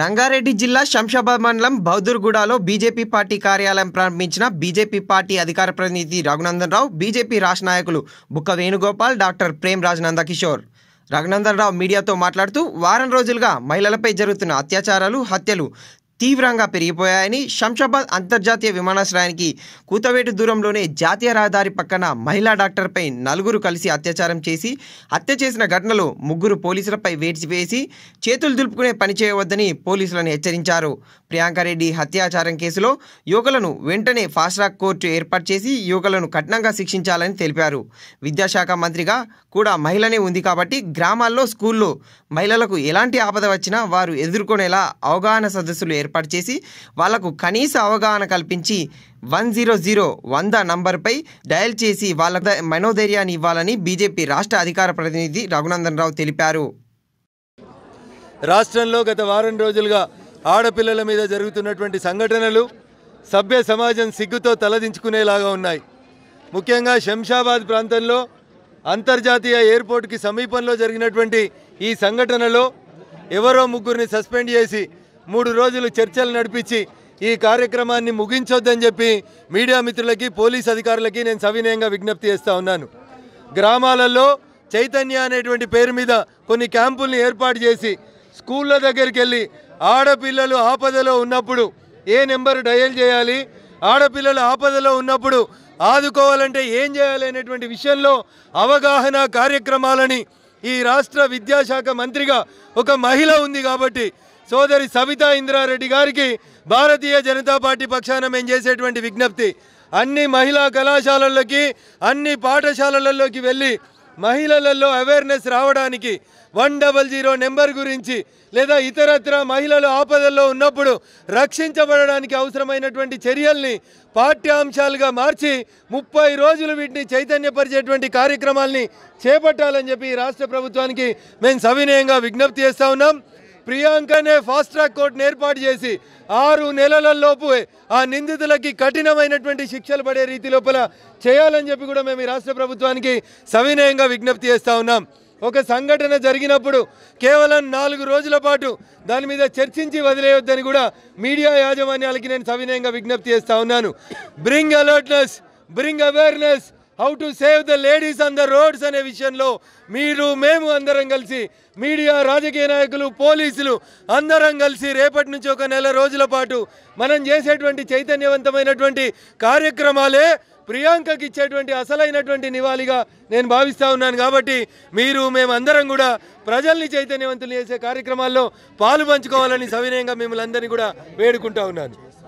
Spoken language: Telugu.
రంగారెడ్డి జిల్లా శంషాబాద్ మండలం బౌద్ధర్గూడలో బీజేపీ పార్టీ కార్యాలయం ప్రారంభించిన బీజేపీ పార్టీ అధికార ప్రతినిధి రఘునందన్ రావు బీజేపీ రాష్ట్ర నాయకులు బుక్క వేణుగోపాల్ డాక్టర్ ప్రేమ్ రాజ్ నందకిషోర్ రఘునందన్ రావు మీడియాతో మాట్లాడుతూ వారం రోజులుగా మహిళలపై జరుగుతున్న అత్యాచారాలు హత్యలు తీవ్రంగా పెరిగిపోయాయని శంషాబాద్ అంతర్జాతీయ విమానాశ్రయానికి కూతవేటు దూరంలోనే జాతీయ రహదారి పక్కన మహిళా డాక్టర్పై నలుగురు కలిసి అత్యాచారం చేసి హత్య చేసిన ఘటనలో ముగ్గురు పోలీసులపై వేచి వేసి చేతులు దులుపుకునే పని చేయవద్దని పోలీసులను హెచ్చరించారు ప్రియాంకారెడ్డి హత్యాచారం కేసులో యువకులను వెంటనే ఫాస్ట్ ట్రాక్ కోర్టు ఏర్పాటు చేసి యువకులను కఠినంగా శిక్షించాలని తెలిపారు విద్యాశాఖ మంత్రిగా కూడా మహిళనే ఉంది కాబట్టి గ్రామాల్లో స్కూల్లో మహిళలకు ఎలాంటి ఆపద వచ్చినా వారు ఎదుర్కొనేలా అవగాహన సదస్సులు ఏర్పాటు చేసి వాళ్లకు కనీస అవగాహన కల్పించి వన్ జీరో జీరో వంద నంబర్పై డయల్ చేసి వాళ్ళ మనోధైర్యాన్ని ఇవ్వాలని బీజేపీ రాష్ట్ర అధికార ప్రతినిధి రఘునందన్ రావు తెలిపారు రాష్ట్రంలో గత వారం రోజులుగా ఆడపిల్లల మీద జరుగుతున్నటువంటి సంఘటనలు సభ్య సమాజం సిగ్గుతో తలదించుకునేలాగా ఉన్నాయి ముఖ్యంగా శంషాబాద్ ప్రాంతంలో అంతర్జాతీయ ఎయిర్పోర్ట్కి సమీపంలో జరిగినటువంటి ఈ సంఘటనలో ఎవరో ముగ్గురిని సస్పెండ్ చేసి మూడు రోజులు చర్చలు నడిపించి ఈ కార్యక్రమాన్ని ముగించొద్దని చెప్పి మీడియా మిత్రులకి పోలీస్ అధికారులకి నేను సవినయంగా విజ్ఞప్తి చేస్తూ ఉన్నాను గ్రామాలలో చైతన్య అనేటువంటి పేరు మీద కొన్ని క్యాంపుల్ని ఏర్పాటు చేసి స్కూళ్ళ దగ్గరికి వెళ్ళి ఆడపిల్లలు ఆపదలో ఉన్నప్పుడు ఏ నెంబర్ డయల్ చేయాలి ఆడపిల్లలు ఆపదలో ఉన్నప్పుడు ఆదుకోవాలంటే ఏం చేయాలి అనేటువంటి విషయంలో అవగాహన కార్యక్రమాలని ఈ రాష్ట్ర విద్యాశాఖ మంత్రిగా ఒక మహిళ ఉంది కాబట్టి సోదరి సవితా ఇంద్రారెడ్డి గారికి భారతీయ జనతా పార్టీ పక్షాన మేము చేసేటువంటి విజ్ఞప్తి అన్ని మహిళా కళాశాలల్లోకి అన్ని పాఠశాలలలోకి వెళ్ళి మహిళలలో అవేర్నెస్ రావడానికి వన్ డబల్ జీరో నెంబర్ గురించి లేదా ఇతరత్ర మహిళలు ఆపదల్లో ఉన్నప్పుడు రక్షించబడడానికి అవసరమైనటువంటి చర్యల్ని పాఠ్యాంశాలుగా మార్చి ముప్పై రోజులు వీటిని చైతన్యపరిచేటువంటి కార్యక్రమాల్ని చేపట్టాలని చెప్పి ఈ రాష్ట్ర ప్రభుత్వానికి మేము సవినయంగా విజ్ఞప్తి చేస్తా ఉన్నాం ప్రియాంకనే ఫాస్ట్ ట్రాక్ కోర్టును ఏర్పాటు చేసి ఆరు నెలల లోపు ఆ నిందితులకి కఠినమైనటువంటి శిక్షలు పడే రీతి లోపల చేయాలని చెప్పి కూడా మేము ఈ రాష్ట్ర ప్రభుత్వానికి సవినయంగా విజ్ఞప్తి చేస్తా ఉన్నాం ఒక సంఘటన జరిగినప్పుడు కేవలం నాలుగు రోజుల పాటు దాని మీద చర్చించి వదిలేయొద్దని కూడా మీడియా యాజమాన్యాలకి నేను సవినయంగా విజ్ఞప్తి చేస్తా ఉన్నాను bring alertness bring awareness how to save the ladies on the roads అనే విషయంలో మీరు మేము అందరం కలిసి మీడియా రాజకీయ నాయకులు పోలీసులు అందరం కలిసి రేపటి నుంచి ఒక నెల రోజుల పాటు మనం చేసేటువంటి చైతన్యవంతమైనటువంటి కార్యక్రమాలే ప్రియాంకకి ఇచ్చేటువంటి అసలైనటువంటి నివాళిగా నేను భావిస్తూ ఉన్నాను కాబట్టి మీరు మేమందరం కూడా ప్రజల్ని చైతన్యవంతులు చేసే కార్యక్రమాల్లో పాలు పంచుకోవాలని సవినయంగా మిమ్మల్ని అందరినీ కూడా వేడుకుంటా ఉన్నాను